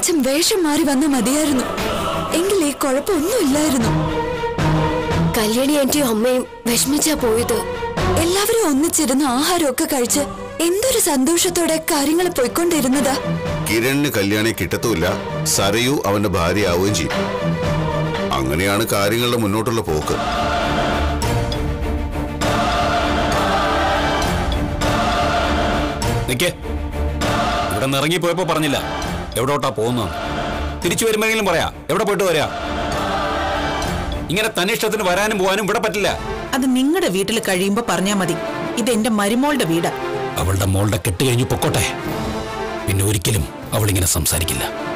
അച്ഛൻ വേഷം മാറി വന്ന മതിയായിരുന്നു എങ്കിൽ ഈ കുഴപ്പമൊന്നുമില്ലായിരുന്നു കല്യാണി ആന്റിയും അമ്മയും വിഷമിച്ചാ പോയത് എല്ലാവരും ഒന്നിച്ചിരുന്ന് ആഹാരമൊക്കെ കഴിച്ച് എന്തൊരു സന്തോഷത്തോടെ കാര്യങ്ങൾ പോയിക്കൊണ്ടിരുന്നതാ കിരണിന് കല്യാണി കിട്ടത്തുമില്ല സരയു അവന്റെ ഭാര്യയാവുകയും ചെയ്യും അങ്ങനെയാണ് കാര്യങ്ങളുടെ മുന്നോട്ടുള്ള പോക്ക് നിക്കേ ഇവിടെ നിന്ന് ഇറങ്ങിപ്പോയപ്പോ പറഞ്ഞില്ല എവിടോട്ടാ പോകുന്ന തിരിച്ചു വരുമ്പോഴെങ്കിലും പറയാ എവിടെ പോയിട്ട് വരാ ഇങ്ങനെ തന്നിഷ്ടത്തിന് വരാനും പോകാനും ഇവിടെ പറ്റില്ല അത് നിങ്ങളുടെ വീട്ടിൽ കഴിയുമ്പോ പറഞ്ഞാ മതി ഇത് എന്റെ മരുമോളുടെ വീടാ അവളുടെ മോളുടെ കെട്ട് കഴിഞ്ഞു പൊക്കോട്ടെ പിന്നെ ഒരിക്കലും അവളിങ്ങനെ സംസാരിക്കില്ല